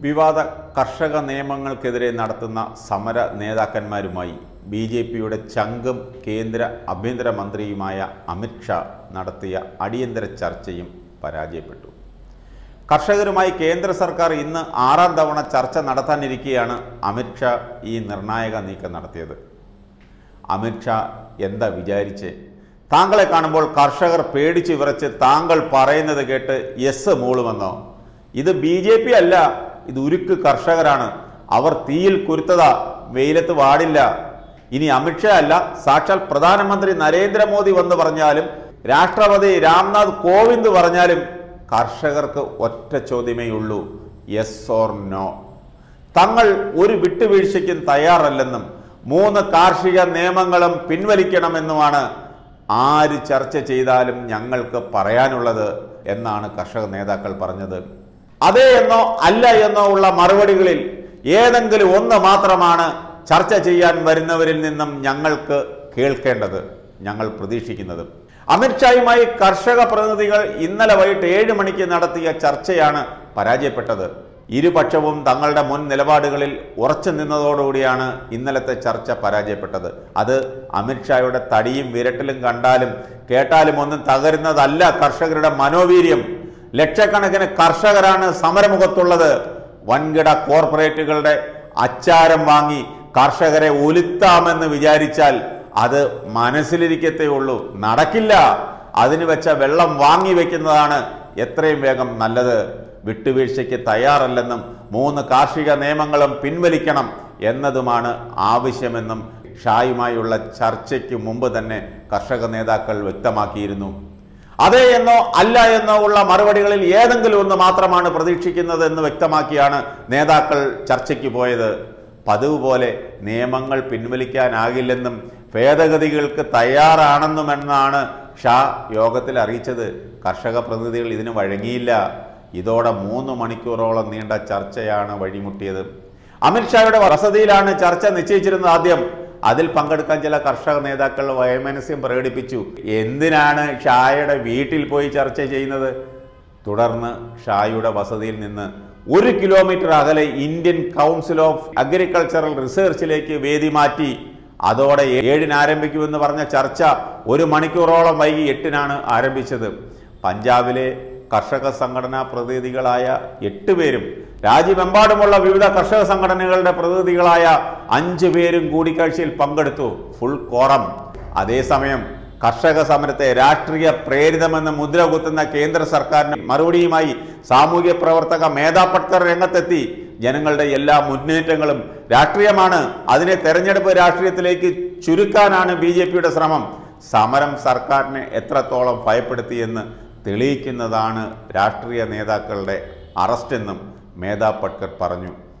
വിവാദ കർഷക നിയമങ്ങൾക്കെതിരെ നടത്തുന്ന സമര നേതാക്കന്മാരുമായി ബി ജെ പിയുടെ ചങ്കും കേന്ദ്ര ആഭ്യന്തരമന്ത്രിയുമായ അമിത്ഷാ നടത്തിയ അടിയന്തര ചർച്ചയും പരാജയപ്പെട്ടു കർഷകരുമായി കേന്ദ്ര സർക്കാർ ഇന്ന് ആറാം തവണ ചർച്ച നടത്താനിരിക്കെയാണ് അമിത്ഷാ ഈ നിർണായക നീക്കം നടത്തിയത് അമിത്ഷാ എന്താ വിചാരിച്ച് താങ്കളെ കാണുമ്പോൾ കർഷകർ പേടിച്ച് വിറച്ച് താങ്കൾ പറയുന്നത് കേട്ട് യെസ് മൂളുമെന്നോ ഇത് ബി ജെ പി അല്ല ഇത് ഉരുക്ക് കർഷകരാണ് അവർ തീയിൽ കുരുത്തതാ വെയിലത്ത് വാടില്ല ഇനി അമിത്ഷാ അല്ല സാക്ഷാൽ പ്രധാനമന്ത്രി നരേന്ദ്രമോദി വന്ന് പറഞ്ഞാലും രാഷ്ട്രപതി രാംനാഥ് കോവിന്ദ് പറഞ്ഞാലും കർഷകർക്ക് ഒറ്റ ചോദ്യമേ ഉള്ളൂ യെസ് ഓർ നോ തങ്ങൾ ഒരു വിട്ടുവീഴ്ചയ്ക്കും തയ്യാറല്ലെന്നും മൂന്ന് കാർഷിക നിയമങ്ങളും പിൻവലിക്കണമെന്നുമാണ് ആര് ചർച്ച ചെയ്താലും ഞങ്ങൾക്ക് പറയാനുള്ളത് എന്നാണ് കർഷക നേതാക്കൾ പറഞ്ഞത് അതെ എന്നോ അല്ല എന്നോ ഉള്ള മറുപടികളിൽ ഏതെങ്കിലും ഒന്ന് മാത്രമാണ് ചർച്ച ചെയ്യാൻ വരുന്നവരിൽ നിന്നും ഞങ്ങൾക്ക് കേൾക്കേണ്ടത് ഞങ്ങൾ പ്രതീക്ഷിക്കുന്നത് അമിത്ഷായുമായി കർഷക പ്രതിനിധികൾ ഇന്നലെ വൈകിട്ട് ഏഴ് മണിക്ക് നടത്തിയ ചർച്ചയാണ് പരാജയപ്പെട്ടത് ഇരുപക്ഷവും തങ്ങളുടെ മുൻ നിലപാടുകളിൽ ഉറച്ചു നിന്നതോടുകൂടിയാണ് ഇന്നലത്തെ ചർച്ച പരാജയപ്പെട്ടത് അത് അമിത്ഷായുടെ തടിയും വിരട്ടലും കണ്ടാലും കേട്ടാലും ഒന്നും തകരുന്നതല്ല കർഷകരുടെ മനോവീര്യം ലക്ഷക്കണക്കിന് കർഷകരാണ് സമരമുഖത്തുള്ളത് വൻകിട കോർപ്പറേറ്റുകളുടെ അച്ചാരം വാങ്ങി കർഷകരെ ഒലുത്താമെന്ന് വിചാരിച്ചാൽ അത് മനസ്സിലിരിക്കത്തേ ഉള്ളൂ നടക്കില്ല അതിന് വെച്ച വെള്ളം വാങ്ങി വെക്കുന്നതാണ് എത്രയും വേഗം നല്ലത് വിട്ടുവീഴ്ചയ്ക്ക് തയ്യാറല്ലെന്നും മൂന്ന് കാർഷിക നിയമങ്ങളും പിൻവലിക്കണം എന്നതുമാണ് ആവശ്യമെന്നും ഷായുമായുള്ള ചർച്ചയ്ക്ക് മുമ്പ് തന്നെ കർഷക നേതാക്കൾ വ്യക്തമാക്കിയിരുന്നു അതെ എന്നോ അല്ല എന്നോ ഉള്ള മറുപടികളിൽ ഏതെങ്കിലും ഒന്ന് മാത്രമാണ് പ്രതീക്ഷിക്കുന്നത് എന്ന് വ്യക്തമാക്കിയാണ് നേതാക്കൾ ചർച്ചയ്ക്ക് പോയത് പതിവ് പോലെ നിയമങ്ങൾ പിൻവലിക്കാനാകില്ലെന്നും ഭേദഗതികൾക്ക് തയ്യാറാണെന്നുമെന്നാണ് ഷാ യോഗത്തിൽ അറിയിച്ചത് കർഷക പ്രതിനിധികൾ ഇതിന് വഴങ്ങിയില്ല ഇതോടെ മൂന്ന് മണിക്കൂറോളം നീണ്ട ചർച്ചയാണ് വഴിമുട്ടിയത് അമിത്ഷായുടെ വസതിയിലാണ് ചർച്ച നിശ്ചയിച്ചിരുന്നത് ആദ്യം അതിൽ പങ്കെടുക്കാൻ ചില കർഷക നേതാക്കൾ വൈമനസ്യം പ്രകടിപ്പിച്ചു എന്തിനാണ് ഷായുടെ വീട്ടിൽ പോയി ചർച്ച ചെയ്യുന്നത് തുടർന്ന് ഷായുടെ വസതിയിൽ നിന്ന് ഒരു കിലോമീറ്റർ അകലെ ഇന്ത്യൻ കൗൺസിൽ ഓഫ് അഗ്രികൾച്ചറൽ റിസർച്ചിലേക്ക് വേദി മാറ്റി അതോടെ ഏഴിന് ആരംഭിക്കുമെന്ന് പറഞ്ഞ ചർച്ച ഒരു മണിക്കൂറോളം വൈകി എട്ടിനാണ് ആരംഭിച്ചത് പഞ്ചാബിലെ കർഷക സംഘടനാ പ്രതിനിധികളായ എട്ട് പേരും രാജ്യമെമ്പാടുമുള്ള വിവിധ കർഷക സംഘടനകളുടെ പ്രതിനിധികളായ അഞ്ച് പേരും കൂടിക്കാഴ്ചയിൽ പങ്കെടുത്തു ഫുൾ കോറം അതേസമയം കർഷക സമരത്തെ രാഷ്ട്രീയ പ്രേരിതമെന്ന് മുദ്ര കുത്തുന്ന കേന്ദ്ര സർക്കാരിന് മറുപടിയുമായി സാമൂഹ്യ പ്രവർത്തക മേധാ പട്കർ രംഗത്തെത്തി ജനങ്ങളുടെ എല്ലാ മുന്നേറ്റങ്ങളും രാഷ്ട്രീയമാണ് അതിനെ തെരഞ്ഞെടുപ്പ് രാഷ്ട്രീയത്തിലേക്ക് ചുരുക്കാനാണ് ബി ജെ പിയുടെ ശ്രമം സമരം സർക്കാരിനെ എത്രത്തോളം ഭയപ്പെടുത്തിയെന്ന് തെളിയിക്കുന്നതാണ് രാഷ്ട്രീയ നേതാക്കളുടെ അറസ്റ്റെന്നും മേധാ പട്കർ പറഞ്ഞു